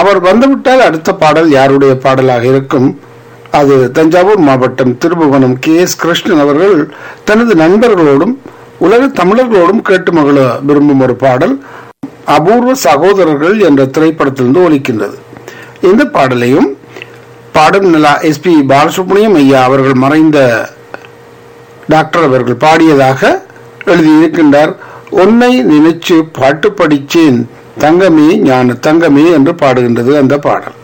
அவர் வந்துவிட்டால் அடுத்த பாடல் யாருடைய பாடலாக இருக்கும் அது தஞ்சாவூர் மாவட்டம் திருபுவனம் கே எஸ் கிருஷ்ணன் அவர்கள் தனது நண்பர்களோடும் உலக தமிழர்களோடும் கேட்டு மகள விரும்பும் ஒரு பாடல் அபூர்வ சகோதரர்கள் என்ற திரைப்படத்திலிருந்து ஒலிக்கின்றது இந்த பாடலையும் பாடும் நிலா எஸ்பி பாலசுப்ரமணியம் ஐயா அவர்கள் மறைந்த டாக்டர் அவர்கள் பாடியதாக எழுதியிருக்கின்றார் உன்னை நினைச்சு பாட்டு படிச்சேன் தங்கமே ஞான தங்கமே என்று பாடுகின்றது அந்த பாடல்